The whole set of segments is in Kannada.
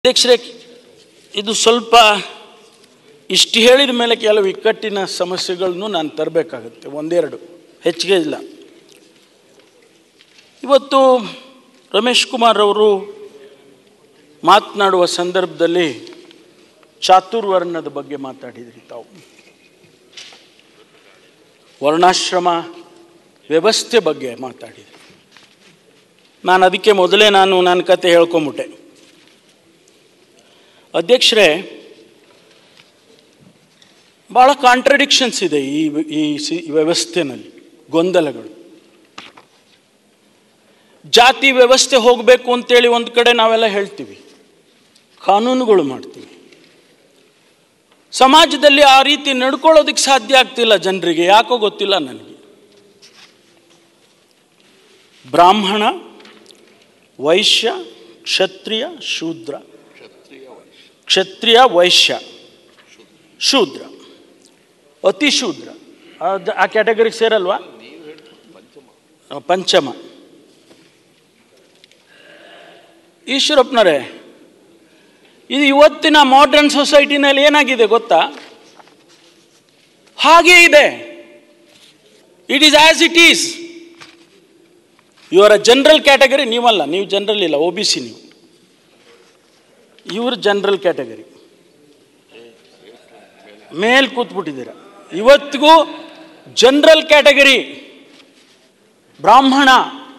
ಅಧ್ಯಕ್ಷರೇ ಇದು ಸ್ವಲ್ಪ ಇಷ್ಟು ಹೇಳಿದ ಮೇಲೆ ಕೆಲವು ಇಕ್ಕಟ್ಟಿನ ಸಮಸ್ಯೆಗಳನ್ನು ನಾನು ತರಬೇಕಾಗುತ್ತೆ ಒಂದೆರಡು ಹೆಚ್ಚಿಗೆ ಇಲ್ಲ ಇವತ್ತು ರಮೇಶ್ ಕುಮಾರ್ ಅವರು ಮಾತನಾಡುವ ಸಂದರ್ಭದಲ್ಲಿ ಚಾತುರ್ವರ್ಣದ ಬಗ್ಗೆ ಮಾತಾಡಿದ್ರಿ ತಾವು ವರ್ಣಾಶ್ರಮ ವ್ಯವಸ್ಥೆ ಬಗ್ಗೆ ಮಾತಾಡಿದ್ರಿ ನಾನು ಅದಕ್ಕೆ ಮೊದಲೇ ನಾನು ನನ್ನ ಕತೆ ಹೇಳ್ಕೊಂಬಿಟ್ಟೆ ಅಧ್ಯಕ್ಷರೇ ಭಾಳ ಕಾಂಟ್ರಡಿಕ್ಷನ್ಸ್ ಇದೆ ಈ ಈ ಸಿ ವ್ಯವಸ್ಥೆನಲ್ಲಿ ಗೊಂದಲಗಳು ಜಾತಿ ವ್ಯವಸ್ಥೆ ಹೋಗಬೇಕು ಅಂತೇಳಿ ಒಂದು ಕಡೆ ನಾವೆಲ್ಲ ಹೇಳ್ತೀವಿ ಕಾನೂನುಗಳು ಮಾಡ್ತೀವಿ ಸಮಾಜದಲ್ಲಿ ಆ ರೀತಿ ನಡ್ಕೊಳ್ಳೋದಕ್ಕೆ ಸಾಧ್ಯ ಆಗ್ತಿಲ್ಲ ಜನರಿಗೆ ಯಾಕೋ ಗೊತ್ತಿಲ್ಲ ನನಗೆ ಬ್ರಾಹ್ಮಣ ವೈಶ್ಯ ಕ್ಷತ್ರಿಯ ಶೂದ್ರ ಕ್ಷತ್ರಿಯ ವೈಶ್ಯ ಶೂದ್ರ ಅತಿ ಶೂದ್ರ ಅದು ಆ ಕ್ಯಾಟಗರಿಗೆ ಸೇರಲ್ವಾ ಆ, ಪಂಚಮ ಈಶ್ವರಪ್ಪನರೇ ಇದು ಇವತ್ತಿನ ಮಾಡರ್ನ್ ಸೊಸೈಟಿನಲ್ಲಿ ಏನಾಗಿದೆ ಗೊತ್ತಾ ಹಾಗೇ ಇದೆ it is as it is ಇವರ ಜನರಲ್ ಕ್ಯಾಟಗರಿ ನೀವಲ್ಲ ನೀವು ಜನರಲ್ ಇಲ್ಲ ಒ ಬಿ ಸಿ ನೀವು ಇವರು ಜನರಲ್ ಕ್ಯಾಟಗರಿ ಮೇಲ್ ಕೂತ್ಬಿಟ್ಟಿದ್ದೀರ ಇವತ್ತಿಗೂ ಜನರಲ್ ಕ್ಯಾಟಗರಿ ಬ್ರಾಹ್ಮಣ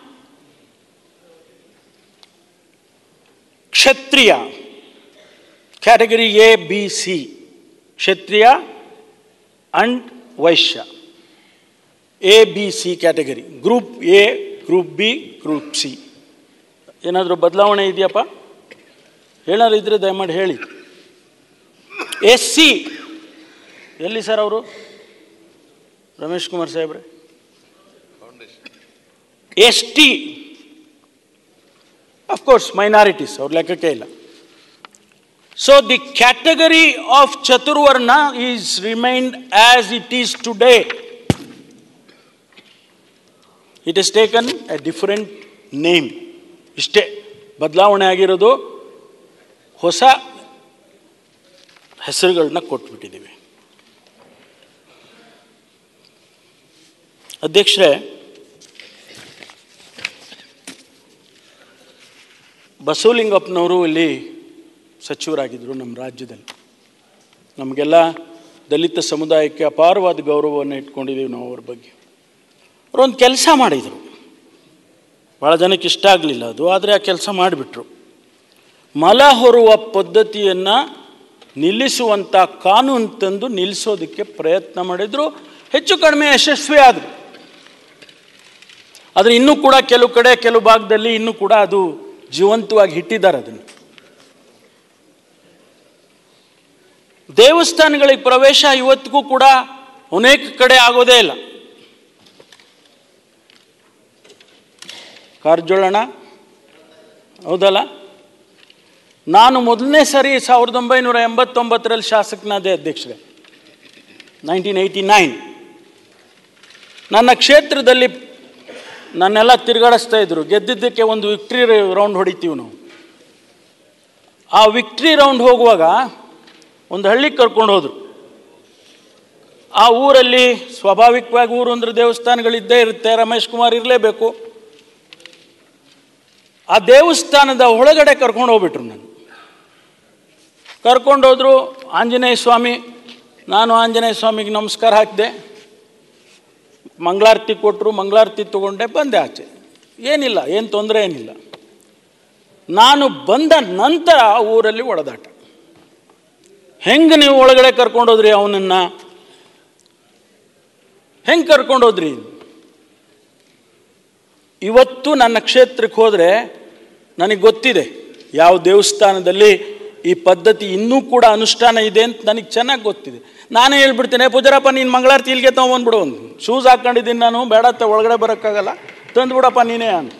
ಕ್ಷತ್ರಿಯ ಕ್ಯಾಟಗರಿ ಎ ಬಿ ಸಿ ಕ್ಷತ್ರಿಯ ಅಂಡ್ ವೈಶ್ಯ A B C category group A group B group C ಏನಾದರೂ ಬದಲಾವಣೆ ಇದೆಯಪ್ಪ ಹೇಳೋರು ಇದ್ರೆ ದಯಮಾಡಿ ಹೇಳಿ ಎಸ್ ಸಿ ಎಲ್ಲಿ ಸರ್ ಅವರು ರಮೇಶ್ ಕುಮಾರ್ ಸಾಹೇಬ್ರೆ ಎಸ್ ಟಿ ಅಫ್ಕೋರ್ಸ್ ಮೈನಾರಿಟೀಸ್ ಅವ್ರ ಲೆಕ್ಕಕ್ಕೆ ಇಲ್ಲ ಸೊ ದಿ ಕ್ಯಾಟಗರಿ ಆಫ್ ಚತುರ್ವರ್ಣ is remained as it is today it is taken a different name ಇಷ್ಟೇ ಬದಲಾವಣೆ ಆಗಿರೋದು ಹೊಸ ಹೆಸರುಗಳನ್ನ ಕೊಟ್ಬಿಟ್ಟಿದ್ದೀವಿ ಅಧ್ಯಕ್ಷರೇ ಬಸವಲಿಂಗಪ್ಪನವರು ಇಲ್ಲಿ ಸಚಿವರಾಗಿದ್ದರು ನಮ್ಮ ರಾಜ್ಯದಲ್ಲಿ ನಮಗೆಲ್ಲ ದಲಿತ ಸಮುದಾಯಕ್ಕೆ ಅಪಾರವಾದ ಗೌರವವನ್ನು ಇಟ್ಕೊಂಡಿದ್ದೀವಿ ನಾವು ಅವ್ರ ಬಗ್ಗೆ ಅವರೊಂದು ಕೆಲಸ ಮಾಡಿದರು ಭಾಳ ಜನಕ್ಕೆ ಇಷ್ಟ ಆಗಲಿಲ್ಲ ಅದು ಆದರೆ ಆ ಕೆಲಸ ಮಾಡಿಬಿಟ್ರು ಮಲ ಹೊರುವ ಪದ್ಧತಿಯನ್ನು ನಿಲ್ಲಿಸುವಂಥ ಕಾನೂನು ತಂದು ನಿಲ್ಲಿಸೋದಕ್ಕೆ ಪ್ರಯತ್ನ ಮಾಡಿದರು ಹೆಚ್ಚು ಕಡಿಮೆ ಯಶಸ್ವಿ ಆದರು ಆದರೆ ಇನ್ನೂ ಕೂಡ ಕೆಲವು ಕಡೆ ಕೆಲವು ಭಾಗದಲ್ಲಿ ಇನ್ನೂ ಕೂಡ ಅದು ಜೀವಂತವಾಗಿ ಇಟ್ಟಿದ್ದಾರೆ ಅದನ್ನು ದೇವಸ್ಥಾನಗಳಿಗೆ ಪ್ರವೇಶ ಇವತ್ತಿಗೂ ಕೂಡ ಅನೇಕ ಕಡೆ ಆಗೋದೇ ಇಲ್ಲ ಕಾರಜೋಳಣ ಹೌದಲ್ಲ ನಾನು ಮೊದಲನೇ ಸರಿ ಸಾವಿರದ ಒಂಬೈನೂರ ಎಂಬತ್ತೊಂಬತ್ತರಲ್ಲಿ ಶಾಸಕನಾದೆ ಅಧ್ಯಕ್ಷರೇ ನೈನ್ಟೀನ್ ಏಯ್ಟಿ ನೈನ್ ನನ್ನ ಕ್ಷೇತ್ರದಲ್ಲಿ ನನ್ನೆಲ್ಲ ತಿರುಗಾಡಿಸ್ತಾ ಇದ್ರು ಗೆದ್ದಿದ್ದಕ್ಕೆ ಒಂದು ವಿಕ್ಟ್ರಿ ರೌಂಡ್ ಹೊಡಿತೀವಿ ನಾವು ಆ ವಿಕ್ಟ್ರಿ ರೌಂಡ್ ಹೋಗುವಾಗ ಒಂದು ಹಳ್ಳಿಗೆ ಕರ್ಕೊಂಡು ಹೋದರು ಆ ಊರಲ್ಲಿ ಸ್ವಾಭಾವಿಕವಾಗಿ ಊರು ಅಂದ್ರೆ ದೇವಸ್ಥಾನಗಳಿದ್ದೇ ಇರುತ್ತೆ ರಮೇಶ್ ಕುಮಾರ್ ಇರಲೇಬೇಕು ಆ ದೇವಸ್ಥಾನದ ಒಳಗಡೆ ಕರ್ಕೊಂಡು ಹೋಗ್ಬಿಟ್ರು ನಾನು ಕರ್ಕೊಂಡೋದ್ರು ಆಂಜನೇಯ ಸ್ವಾಮಿ ನಾನು ಆಂಜನೇಯ ಸ್ವಾಮಿಗೆ ನಮಸ್ಕಾರ ಹಾಕಿದೆ ಮಂಗಳಾರತಿ ಕೊಟ್ಟರು ಮಂಗಳಾರತಿ ತೊಗೊಂಡೆ ಬಂದೆ ಆಚೆ ಏನಿಲ್ಲ ಏನು ತೊಂದರೆ ಏನಿಲ್ಲ ನಾನು ಬಂದ ನಂತರ ಆ ಊರಲ್ಲಿ ಒಡೆದಾಟ ಹೆಂಗೆ ನೀವು ಒಳಗಡೆ ಕರ್ಕೊಂಡೋದ್ರಿ ಅವನನ್ನು ಹೆಂಗೆ ಕರ್ಕೊಂಡೋದ್ರಿ ಇವತ್ತು ನನ್ನ ಕ್ಷೇತ್ರಕ್ಕೆ ಹೋದರೆ ನನಗೆ ಗೊತ್ತಿದೆ ಯಾವ ದೇವಸ್ಥಾನದಲ್ಲಿ ಈ ಪದ್ಧತಿ ಇನ್ನೂ ಕೂಡ ಅನುಷ್ಠಾನ ಇದೆ ಅಂತ ನನಗೆ ಚೆನ್ನಾಗಿ ಗೊತ್ತಿದೆ ನಾನೇ ಹೇಳ್ಬಿಡ್ತೇನೆ ಪೂಜಾರಪ್ಪ ನೀನು ಮಂಗಳಾರತಿ ಇಲ್ಲಿಗೆ ತೊಗೊಂಬಂದ್ಬಿಡು ಒಂದು ಶೂಸ್ ಹಾಕ್ಕೊಂಡಿದ್ದೀನಿ ನಾನು ಬೇಡ ತ ಒಳಗಡೆ ಬರೋಕ್ಕಾಗಲ್ಲ ತಂದುಬಿಡಪ್ಪ ನೀನೇ ಅಂತ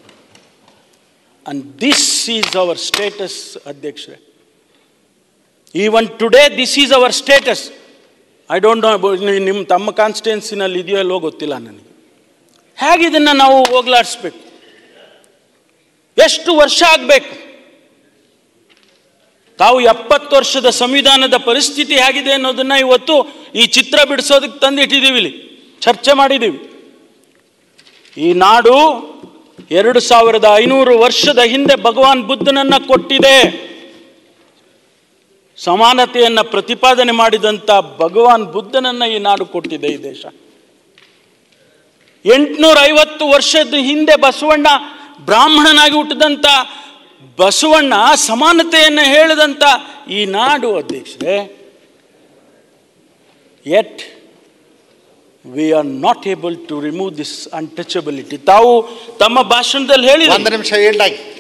and this is our status ಅಧ್ಯಕ್ಷರೇ even today this is our status I don't know ನಿಮ್ಮ ತಮ್ಮ ಕಾನ್ಸ್ಟಿಟ್ಯೂನ್ಸಿನಲ್ಲಿ ಇದೆಯೋ ಇಲ್ಲೋ ಗೊತ್ತಿಲ್ಲ ನನಗೆ ಹೇಗೆ ಇದನ್ನು ನಾವು ಹೋಗ್ಲಾಡಿಸ್ಬೇಕು ಎಷ್ಟು ವರ್ಷ ಆಗಬೇಕು ತಾವು ಎಪ್ಪತ್ತು ವರ್ಷದ ಸಂವಿಧಾನದ ಪರಿಸ್ಥಿತಿ ಹೇಗಿದೆ ಅನ್ನೋದನ್ನ ಇವತ್ತು ಈ ಚಿತ್ರ ಬಿಡಿಸೋದಕ್ಕೆ ತಂದಿಟ್ಟಿದ್ದೀವಿ ಇಲ್ಲಿ ಚರ್ಚೆ ಮಾಡಿದ್ದೀವಿ ಈ ನಾಡು ಎರಡು ಸಾವಿರದ ಐನೂರು ವರ್ಷದ ಹಿಂದೆ ಭಗವಾನ್ ಬುದ್ಧನನ್ನ ಕೊಟ್ಟಿದೆ ಸಮಾನತೆಯನ್ನು ಪ್ರತಿಪಾದನೆ ಮಾಡಿದಂಥ ಭಗವಾನ್ ಬುದ್ಧನನ್ನ ಈ ನಾಡು ಕೊಟ್ಟಿದೆ ಈ ದೇಶ ಎಂಟುನೂರ ಐವತ್ತು ವರ್ಷದ ಹಿಂದೆ ಬಸವಣ್ಣ ಬ್ರಾಹ್ಮಣನಾಗಿ ಹುಟ್ಟಿದಂಥ ಬಸವಣ್ಣ ಸಮಾನತೆಯನ್ನು ಹೇಳಿದಂಥ ಈ ನಾಡು ಅಧ್ಯಕ್ಷರೇ yet we are not able to remove this untouchability ತಾವು ತಮ್ಮ ಭಾಷಣದಲ್ಲಿ ಹೇಳಿದ ಒಂದು ನಿಮಿಷ ಎಂಡಾಗಿ